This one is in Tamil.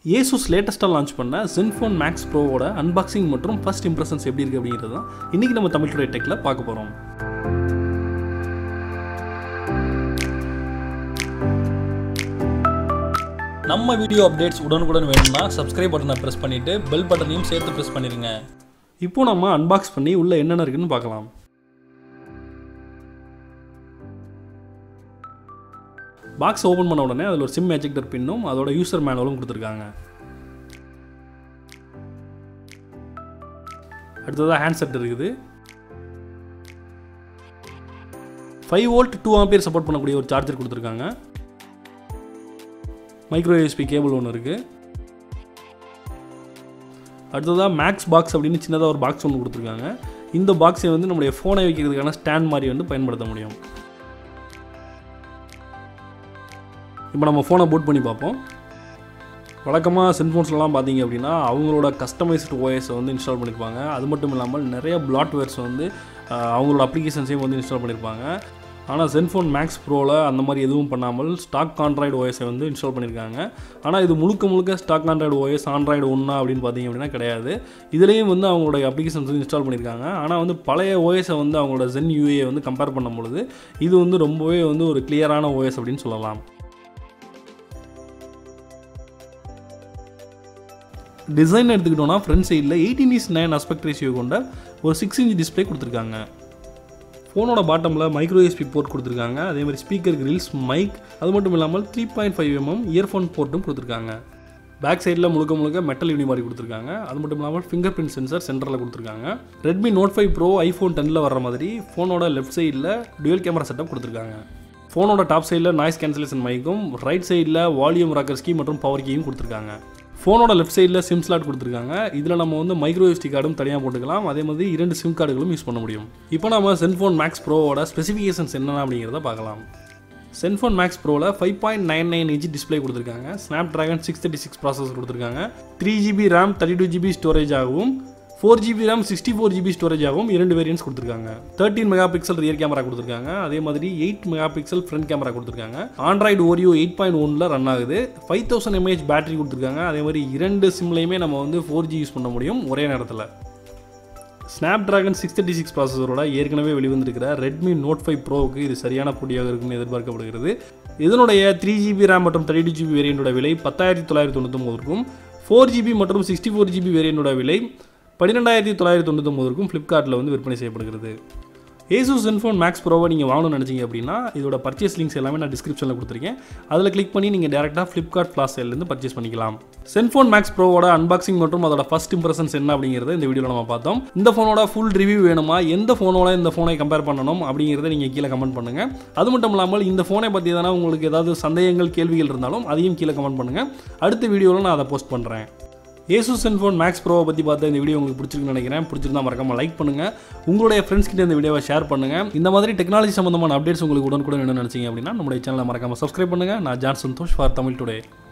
ஏசூஸ் லேட்டஸ்ட்டாக லான்ச் பண்ண Zenfone மேக்ஸ் ப்ரோவோட அன்பாக்சிங் மற்றும் ஃபர்ஸ்ட் இம்ப்ரெஷன்ஸ் எப்படி இருக்குது அப்படிங்கிறது தான் இன்றைக்கி நம்ம தமிழ் டுடே டெக்கில் பார்க்க போகிறோம் நம்ம வீடியோ அப்டேட்ஸ் உடனுக்குடன் வேணும்னா சப்ஸ்கிரைப் பட்டனை ப்ரெஸ் பண்ணிவிட்டு பெல் பட்டனையும் சேர்த்து ப்ரெஸ் பண்ணிடுங்க இப்போ நம்ம அன்பாக்ஸ் பண்ணி உள்ளே என்னென்ன இருக்குன்னு பார்க்கலாம் பாக்ஸ் ஓப்பன் பண்ண உடனே அதில் ஒரு சிம் எஜெக்டர் பின்னும் அதோட யூசர் மேனுவலும் கொடுத்துருக்காங்க அடுத்ததாக ஹேண்ட்செட் இருக்குது five volt two ampere support பண்ணக்கூடிய ஒரு சார்ஜர் கொடுத்துருக்காங்க மைக்ரோ யூஎஸ்பி கேபிள் ஒன்று இருக்குது அடுத்ததாக மேக்ஸ் பாக்ஸ் அப்படின்னு சின்னதாக ஒரு பாக்ஸ் ஒன்று கொடுத்துருக்காங்க இந்த பாக்ஸை வந்து நம்முடைய ஃபோனை வைக்கிறதுக்கான ஸ்டாண்ட் மாதிரி வந்து பயன்படுத்த முடியும் இப்போ நம்ம ஃபோனை பூட் பண்ணி பார்ப்போம் வழக்கமாக செல்ஃபோன்ஸ்லாம் பார்த்தீங்க அப்படின்னா அவங்களோட கஸ்டமைஸ்டு ஓஎஸை வந்து இன்ஸ்டால் பண்ணியிருப்பாங்க அது மட்டும் இல்லாமல் நிறைய பிளாட்வேர்ஸ் வந்து அஹ், அவங்களோட அப்ளிகேஷன்ஸையும் வந்து இன்ஸ்டால் பண்ணியிருப்பாங்க ஆனால் சென்ஃபோன் மேக்ஸ் ப்ரோவில் அந்த மாதிரி எதுவும் பண்ணாமல் ஸ்டாக் ஆண்ட்ராய்டு ஓஎஸை வந்து இன்ஸ்டால் பண்ணியிருக்காங்க ஆனால் இது முழுக்க முழுக்க ஸ்டாக் ஆண்ட்ராய்டு ஓஎஸ் ஆண்ட்ராய்டு ஒன்றா அப்படின்னு பார்த்தீங்க அப்படின்னா கிடையாது இதுலேயும் வந்து அவங்களோட அப்ளிகேஷன்ஸ் வந்து இன்ஸ்டால் பண்ணியிருக்காங்க ஆனால் வந்து பழைய ஓஎஸை வந்து அவங்களோட ஜென் யூஏ வந்து கம்பேர் பண்ணும்பொழுது இது வந்து ரொம்பவே வந்து ஒரு கிளியரான ஓஎஸ் அப்படின்னு சொல்லலாம் டிசைன் எடுத்துக்கிட்டோம்னா ஃப்ரண்ட் சைடில் eighteen is nine aspect ratio கொண்ட ஒரு சிக்ஸ் இன்ச் டிஸ்ப்ளே கொடுத்துருக்காங்க ஃபோனோட பாட்டமில் மைக்ரோ யூஎஸ்பி போர்ட் கொடுத்துருக்காங்க அதே மாதிரி ஸ்பீக்கர் கிரில்ஸ் மைக் அது மட்டும் இல்லாமல் three point five MM earphone போர்ட்டும் கொடுத்துருக்காங்க பேக் சைடில் முழுக்க முழுக்க மெட்டல் யூனி மாதிரி கொடுத்துருக்காங்க அது மட்டும் இல்லாமல் ஃபிங்கர் பிரிண்ட் சென்சர் சென்டரில் கொடுத்துருக்காங்க Redmi note five pro iPhone டென்னில் வர மாதிரி ஃபோனோட லெஃப்ட் சைடில் டுவல் கேமரா செட்டப் கொடுத்துருக்காங்க ஃபோனோட டாப் சைடில் நாய்ஸ் கேன்சலேஷன் மைக்கும் ரைட் சைடில் வால்யூம் ராக்கர் கீ மற்றும் பவர் கீயும் கொடுத்துருக்காங்க ஃபோனோட லெஃப்ட் சைடில் சிம் ஸ்லாட் கொடுத்துருக்காங்க இதில் நம்ம வந்து மைக்ரோ எஸ்டி கார்டும் தனியாக போட்டுக்கலாம் அதே மாதிரி இரண்டு சிம் கார்டுகளும் யூஸ் பண்ண முடியும் இப்போ நம்ம சென்ஃபோன் மேக்ஸ் ப்ரோவோட ஸ்பெசிஃபிகேஷன்ஸ் என்னென்ன அப்படிங்கிறத பார்க்கலாம் சென்ஃபோன் மேக்ஸ் ப்ரோவில் five point nine nine inch display கொடுத்துருக்காங்க Snapdragon six thirty six process கொடுத்துருக்காங்க three GB RAM thirty two GB storage ஆகவும் four GB RAM sixty four GB storage ஆகவும் இரண்டு வேரியன்ஸ் கொடுத்துருக்காங்க thirteen mega pixel rear camera கொடுத்துருக்காங்க அதே மாதிரி eight mega pixel front camera கொடுத்துருக்காங்க ஆண்ட்ராய்டு ஓரியோ எயிட் பாயிண்ட் ஒனில் ரன் ஆகுது ஃபைவ் தௌசண்ட் எம்ஏஹெச் பேட்டரி கொடுத்துருக்காங்க அதே மாதிரி இரண்டு சிம்லையுமே நம்ம வந்து ஃபோர் ஜி யூஸ் பண்ண முடியும் ஒரே நேரத்தில் Snapdragon six thirty six ப்ராசஸரோட ஏற்கனவே வெளிவந்திருக்கிற ரெட்மி நோட் ஃபைவ் ப்ரோவுக்கு இது சரியான போட்டியாக இருக்கும்னு எதிர்பார்க்கப்படுகிறது இதனுடைய த்ரீ ஜிபி ரேம் மற்றும் தேர்ட்டி ஜிபி வேரியண்டோட விலை பத்தாயிரத்தி தொள்ளாயிரத்தி தொண்ணூத்தொம்பதுக்கும் ஃபோர் ஜிபி மற்றும் சிக்ஸ்டி ஃபோர் ஜிபி வேரியண்டோட விலை பன்னிரெண்டாயிரத்தி தொள்ளாயிரத்தி தொண்ணூத்தொம்பதுக்கும் ஃப்ளிப்கார்ட்டில் வந்து விற்பனை செய்யப்படுகிறது ஏசூஸ் சென்ஃபோன் மேக்ஸ் ப்ரோவை நீங்கள் வாங்கணும்னு நினச்சிங்க அப்படின்னா இதோட பர்ச்சேஸ் லிங்க்ஸ் எல்லாமே நான் டிஸ்கிரிப்ஷனில் கொடுத்துருக்கேன் அதில் கிளிக் பண்ணி நீங்கள் டேரெக்டாக ஃப்ளிப்கார்ட் ஃப்ளாஸ் சேல்லேருந்து பர்ச்சேஸ் பண்ணிக்கலாம் சென்ஃபோன் மேக்ஸ் ப்ரோவோட அன்பாக்சிங் மற்றும் அதோட ஃபர்ஸ்ட் இம்ப்ரெஷன்ஸ் என்ன அப்படிங்கிறத இந்த வீடியோவில் நம்ம பார்த்தோம் இந்த ஃபோனோட ஃபுல் ரிவ்யூ வேணுமா எந்த ஃபோனோட இந்த ஃபோனை கம்பேர் பண்ணணும் அப்படிங்கிறத நீங்கள் கீழே கமெண்ட் பண்ணுங்கள் அது மட்டும் இல்லாமல் இந்த ஃபோனை பற்றி எதனா உங்களுக்கு ஏதாவது சந்தேகங்கள் கேள்விகள் இருந்தாலும் அதையும் கீழே கமெண்ட் பண்ணுங்கள் அடுத்த வீடியோவில் நான் அதை போஸ்ட் பண்ணுறேன் ஏசூஸ் சென்ஃபோன் மேக்ஸ் ப்ரோவை பற்றி பார்த்த இந்த வீடியோ உங்களுக்கு பிடிச்சிருக்குன்னு நினைக்கிறேன் பிடிச்சிருந்தா மறக்காம லைக் பண்ணுங்கள் உங்களுடைய ஃப்ரெண்ட்ஸ் கிட்ட இந்த வீடியோவை ஷேர் பண்ணுங்கள் இந்த மாதிரி டெக்னாலஜி சம்பந்தமான அப்டேட்ஸ் உங்களுக்கு உடனுக்குடன் வேணும்னு நினச்சிங்க அப்படின்னா நம்மளுடைய சேனலை மறக்காம சப்ஸ்கிரைப் பண்ணுங்கள் நான் John Santhosh for Tamil today